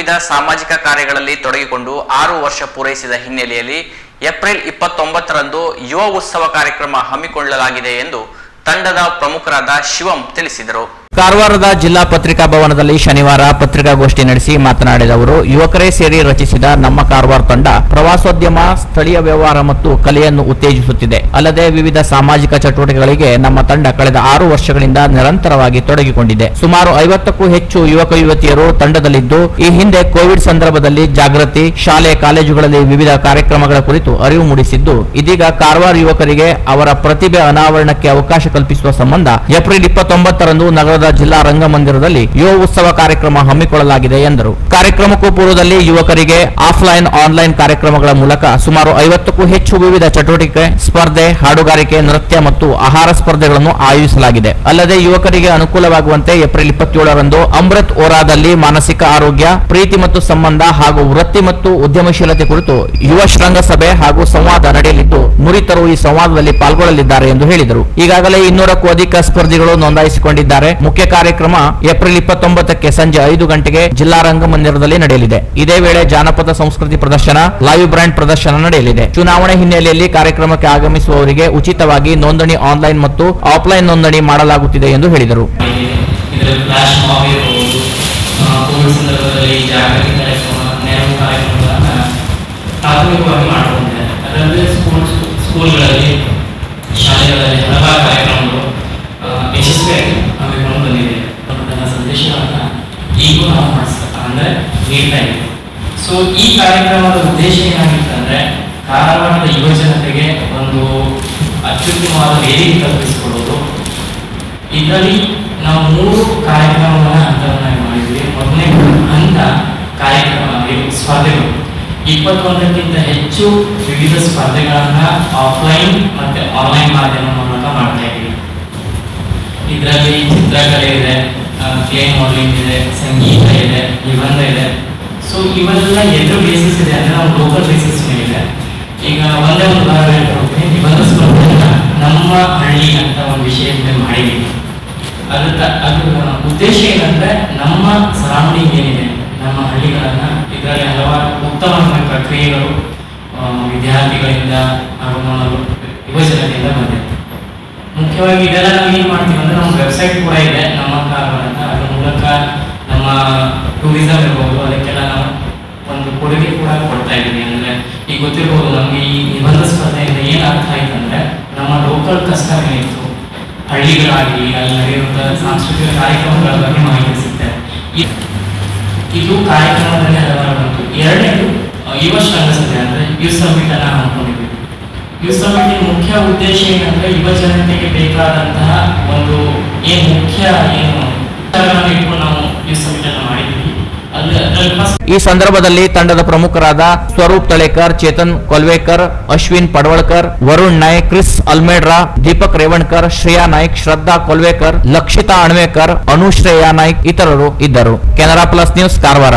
ವಿವಿಧ ಸಾಮಾಜಿಕ ಕಾರ್ಯಗಳಲ್ಲಿ ತೊಡಗಿಕೊಂಡು ಆರು ವರ್ಷ ಪೂರೈಸಿದ ಹಿನ್ನೆಲೆಯಲ್ಲಿ ಏಪ್ರಿಲ್ ಇಪ್ಪತ್ತೊಂಬತ್ತರಂದು ಯುವ ಉತ್ಸವ ಕಾರ್ಯಕ್ರಮ ಹಮ್ಮಿಕೊಳ್ಳಲಾಗಿದೆ ಎಂದು ತಂಡದ ಪ್ರಮುಖರಾದ ಶಿವಂ ತಿಳಿಸಿದರು ಕಾರವಾರದ ಜಿಲ್ಲಾ ಪತ್ರಿಕಾ ಭವನದಲ್ಲಿ ಶನಿವಾರ ಪತ್ರಿಕಾಗೋಷ್ಠಿ ನಡೆಸಿ ಮಾತನಾಡಿದ ಅವರು ಯುವಕರೇ ಸೇರಿ ರಚಿಸಿದ ನಮ್ಮ ಕಾರವಾರ ತಂಡ ಪ್ರವಾಸೋದ್ಯಮ ಸ್ಥಳೀಯ ವ್ಯವಹಾರ ಮತ್ತು ಕಲೆಯನ್ನು ಉತ್ತೇಜಿಸುತ್ತಿದೆ ಅಲ್ಲದೆ ವಿವಿಧ ಸಾಮಾಜಿಕ ಚಟುವಟಿಕೆಗಳಿಗೆ ನಮ್ಮ ತಂಡ ಕಳೆದ ಆರು ವರ್ಷಗಳಿಂದ ನಿರಂತರವಾಗಿ ತೊಡಗಿಕೊಂಡಿದೆ ಸುಮಾರು ಐವತ್ತಕ್ಕೂ ಹೆಚ್ಚು ಯುವಕ ಯುವತಿಯರು ತಂಡದಲ್ಲಿದ್ದು ಈ ಹಿಂದೆ ಕೋವಿಡ್ ಸಂದರ್ಭದಲ್ಲಿ ಜಾಗೃತಿ ಶಾಲೆ ಕಾಲೇಜುಗಳಲ್ಲಿ ವಿವಿಧ ಕಾರ್ಯಕ್ರಮಗಳ ಕುರಿತು ಅರಿವು ಮೂಡಿಸಿದ್ದು ಇದೀಗ ಕಾರವಾರ ಯುವಕರಿಗೆ ಅವರ ಪ್ರತಿಭೆ ಅನಾವರಣಕ್ಕೆ ಅವಕಾಶ ಕಲ್ಪಿಸುವ ಸಂಬಂಧ ಏಪ್ರಿಲ್ ಇಪ್ಪತ್ತೊಂಬತ್ತರಂದು ನಗರದ ಜಿಲ್ಲಾ ರಂಗಮಂದಿರದಲ್ಲಿ ಯುವ ಉತ್ಸವ ಕಾರ್ಯಕ್ರಮ ಹಮ್ಮಿಕೊಳ್ಳಲಾಗಿದೆ ಎಂದರು ಕಾರ್ಯಕ್ರಮಕ್ಕೂ ಪೂರ್ವದಲ್ಲಿ ಯುವಕರಿಗೆ ಆಫ್ಲೈನ್ ಆನ್ಲೈನ್ ಕಾರ್ಯಕ್ರಮಗಳ ಮೂಲಕ ಸುಮಾರು ಐವತ್ತಕ್ಕೂ ಹೆಚ್ಚು ವಿವಿಧ ಚಟುವಟಿಕೆ ಸ್ಪರ್ಧೆ ಹಾಡುಗಾರಿಕೆ ನೃತ್ಯ ಮತ್ತು ಆಹಾರ ಸ್ಪರ್ಧೆಗಳನ್ನು ಆಯೋಜಿಸಲಾಗಿದೆ ಅಲ್ಲದೆ ಯುವಕರಿಗೆ ಅನುಕೂಲವಾಗುವಂತೆ ಏಪ್ರಿಲ್ ಇಪ್ಪತ್ತೇಳರಂದು ಅಮೃತ್ ಓರಾದಲ್ಲಿ ಮಾನಸಿಕ ಆರೋಗ್ಯ ಪ್ರೀತಿ ಮತ್ತು ಸಂಬಂಧ ಹಾಗೂ ವೃತ್ತಿ ಮತ್ತು ಉದ್ಯಮಶೀಲತೆ ಕುರಿತು ಯುವ ಶೃಂಗಸಭೆ ಹಾಗೂ ಸಂವಾದ ನಡೆಯಲಿದ್ದು ನುರಿತರು ಈ ಸಂವಾದದಲ್ಲಿ ಪಾಲ್ಗೊಳ್ಳಲಿದ್ದಾರೆ ಎಂದು ಹೇಳಿದರು ಈಗಾಗಲೇ ಇನ್ನೂರಕ್ಕೂ ಅಧಿಕ ಸ್ಪರ್ಧಿಗಳು ನೋಂದಾಯಿಸಿಕೊಂಡಿದ್ದಾರೆ ಮುಖ್ಯ ಕಾರ್ಯಕ್ರಮ ಏಪ್ರಿಲ್ ಇಪ್ಪತ್ತೊಂಬತ್ತಕ್ಕೆ ಸಂಜೆ ಐದು ಗಂಟೆಗೆ ಜಿಲ್ಲಾ ರಂಗಮಂದಿರದಲ್ಲಿ ನಡೆಯಲಿದೆ ಇದೇ ವೇಳೆ ಜಾನಪದ ಸಂಸ್ಕೃತಿ ಪ್ರದರ್ಶನ ಲೈವ್ ಬ್ರ್ಯಾಂಡ್ ಪ್ರದರ್ಶನ ನಡೆಯಲಿದೆ ಚುನಾವಣೆ ಹಿನ್ನೆಲೆಯಲ್ಲಿ ಕಾರ್ಯಕ್ರಮಕ್ಕೆ ಆಗಮಿಸುವವರಿಗೆ ಉಚಿತವಾಗಿ ನೋಂದಣಿ ಆನ್ಲೈನ್ ಮತ್ತು ಆಫ್ಲೈನ್ ನೋಂದಣಿ ಮಾಡಲಾಗುತ್ತಿದೆ ಎಂದು ಹೇಳಿದರು ಇದರಲ್ಲಿ ಫ್ಲಾಶ್ ಮಾಬ್ ಇರ್ಬೋದು ಆ, ಕೋವಿಡ್ ಸಂದರ್ಭದಲ್ಲಿ ಜಾಗೃತಿ ಕಾರ್ಯಕ್ರಮ ನೆರವು ಕಾರ್ಯಕ್ರಮಗಳನ್ನು ಪ್ರಾಥಮಿಕವಾಗಿ ಮಾಡಿಕೊಂಡಿದ್ದಾರೆ ಅದರಲ್ಲಿ ಸ್ಕೂಲ್ ಸ್ಕೂಲ್ಗಳಲ್ಲಿ ಶಾಲೆಗಳಲ್ಲಿ ಹಲವಾರು ಕಾರ್ಯಕ್ರಮಗಳು ಆ, ಯಶಸ್ವಿಯಾಗಿ ಹಮ್ಮಿಕೊಂಡು ಬಂದಿದೆ ನನ್ನ ಸಂದೇಶಗಳನ್ನು ಈಗೂ ನಾವು ಮಾಡಿಸ್ತಾ ಅಂದರೆ ನೀಡ್ತಾ ಇದ್ದೀವಿ ಸೊ ಈ ಕಾರ್ಯಕ್ರಮದ ಉದ್ದೇಶ ಏನಾಗಿತ್ತು ಅಂದರೆ ಕಾರವಾರದ ಯುವ ಜನತೆಗೆ ಒಂದು ಅತ್ಯುತ್ತಮವಾದ ವೇದಿಕೆ ಕಲ್ಪಿಸಿಕೊಡೋದು ಇದರಲ್ಲಿ ನಾವು ಮೂರು ಕಾರ್ಯಕ್ರಮಗಳ ಹಂತವನ್ನಾಗಿ ಮಾಡಿದ್ವಿ ಮೊದಲನೇ ಹಂತ ಕಾರ್ಯಕ್ರಮ ಇವು ಸ್ಪರ್ಧೆಗಳು ಇಪ್ಪತ್ತೊಂದಕ್ಕಿಂತ ಹೆಚ್ಚು ವಿವಿಧ ಸ್ಪರ್ಧೆಗಳನ್ನ ಆಫ್ಲೈನ್ ಮತ್ತೆ ಆನ್ಲೈನ್ ಮಾಧ್ಯಮ ಮೂಲಕ ಮಾಡ್ತಾ ಇದ್ದೀವಿ ಇದರಲ್ಲಿ ಚಿತ್ರಕಲೆ ಇದೆ ಕ್ಲೇ ಮಾಡಲಿಂಗ್ ಇದೆ ಸಂಗೀತ ಇದೆ ನಿಬಂಧ ಇದೆ ಸೊ ಇವೆಲ್ಲ ಎದುರು ಬೇಸಿಸ್ ಇದೆ ಅಂದ್ರೆ ನಾವು ಲೋಕಲ್ ಬೇಸಿಸ್ ಮೇಲೆ ಈಗ ಒಂದೇ ಒಂದು ಉದಾಹರಣೆ ಹೇಳ್ಕೊಡ್ತೀನಿ ನಿಬಂಧ ಸ್ಪರ್ಧೆಯನ್ನ ನಮ್ಮ ಹಳ್ಳಿ ಅಂತ ಒಂದು ವಿಷಯದ ಮೇಲೆ ಮಾಡಿದ್ದೀವಿ ಅದ್ರ ತ- ಅದ್ರ ಉದ್ದೇಶ ಏನಂದ್ರೆ ನಮ್ಮ ಸರೌಂಡಿಂಗ್ ಏನಿದೆ ನಮ್ಮ ಹಳ್ಳಿಗಳನ್ನ ಇದರಲ್ಲಿ ಹಲವಾರು ಉತ್ತಮ ಪ್ರಕ್ರಿಯೆಗಳು ಆ, ವಿದ್ಯಾರ್ಥಿಗಳಿಂದ ಹಾಗೂ ನಮ್ಮ ಯುವ ಜನತೆಯಿಂದ ಬಂದಿದೆ ಮುಖ್ಯವಾಗಿ ಇದೆಲ್ಲ ನಾವು ಏನು ಮಾಡ್ತೀವಿ ಅಂದ್ರೆ ನಮ್ಮ ವೆಬ್ಸೈಟ್ ಕೂಡ ಇದೆ ನಮ್ಮ ಕಾರವಾರ ಅಂತ ಅದ್ರ ಮೂಲಕ ನಮ್ಮ ಟೂರಿಸಂ ಇರ್ಬೋದು ಅದಕ್ಕೆಲ್ಲ ನಾವು ಒಂದು ಕೊಡುಗೆ ಕೂಡ ಕೊಡ್ತಾ ಇದ್ದೀವಿ ಅಂದ್ರೆ ಈಗ ಗೊತ್ತಿರ್ಬೋದು ನಮಗೆ ಈ ನಿಬಂಧ ಸ್ಪರ್ಧೆಯಿಂದ ಏನು ಅರ್ಥ ಆಯ್ತು ಅಂದ್ರೆ ನಮ್ಮ ಲೋಕಲ್ ಕಸ್ಟಮ್ ಏನಿತ್ತು ಹಳ್ಳಿಗಳಾಗಲಿ ಅಲ್ಲಿ ನಡೆಯುವಂತಹ ಸಾಂಸ್ಕೃತಿಕ ಕಾರ್ಯಕ್ರಮಗಳ ಬಗ್ಗೆ ಮಾಹಿತಿ ಸಿಗ್ತದೆ ಇ- ಇದು ಕಾರ್ಯಕ್ರಮದಲ್ಲಿ ಹಲವಾರು ಬಂತು ಎರಡನೇದು ಆ, ಯುವ ಶೃಂಗಸಭೆ ಅಂದ್ರೆ ಯುವ ಸಮಿಟ್ ಅನ್ನ ಹಮ್ಮಿಕೊಂಡಿದ್ವಿ ಯುವ ಸಮಿತಿ ಮುಖ್ಯ ಉದ್ದೇಶ ಏನಂದ್ರೆ ಯುವ ಜನತೆಗೆ ಬೇಕಾದಂತಹ ಒಂದು ಏನು ಮುಖ್ಯ ಏನು ವಿಚಾರಗಳನ್ನ ಇಟ್ಕೊಂಡು ನಾವು ಯುವ ಸಮಿಟ್ ಅನ್ನ ಮಾಡಿದ್ವಿ ಅಲ್ಲಿ ಅದ್ರಲ್ಲಿ ಫಸ್ಟ್ ಈ ಸಂದರ್ಭದಲ್ಲಿ ತಂಡದ ಪ್ರಮುಖರಾದ ಸ್ವರೂಪ್ ತಳೇಕರ್ ಚೇತನ್ ಕೊಲ್ವೇಕರ್ ಅಶ್ವಿನ್ ಪಡ್ವಳ್ಕರ್ ವರುಣ್ ನಾಯ್ಕ್ ಕ್ರಿಸ್ ಅಲ್ಮೇಡ್ರಾ ದೀಪಕ್ ರೇವಣ್ಕರ್ ಶ್ರೇಯಾ ನಾಯ್ಕ್ ಶ್ರದ್ಧಾ ಕೊಲ್ವೇಕರ್ ಲಕ್ಷಿತಾ ಅಣ್ವೇಕರ್ ಅನುಶ್ರೇಯಾ ನಾಯ್ಕ್ ಇತರರು ಇದ್ದರು ಕೆನರಾ ಪ್ಲಸ್ ನ್ಯೂಸ್ ಕಾರವಾರ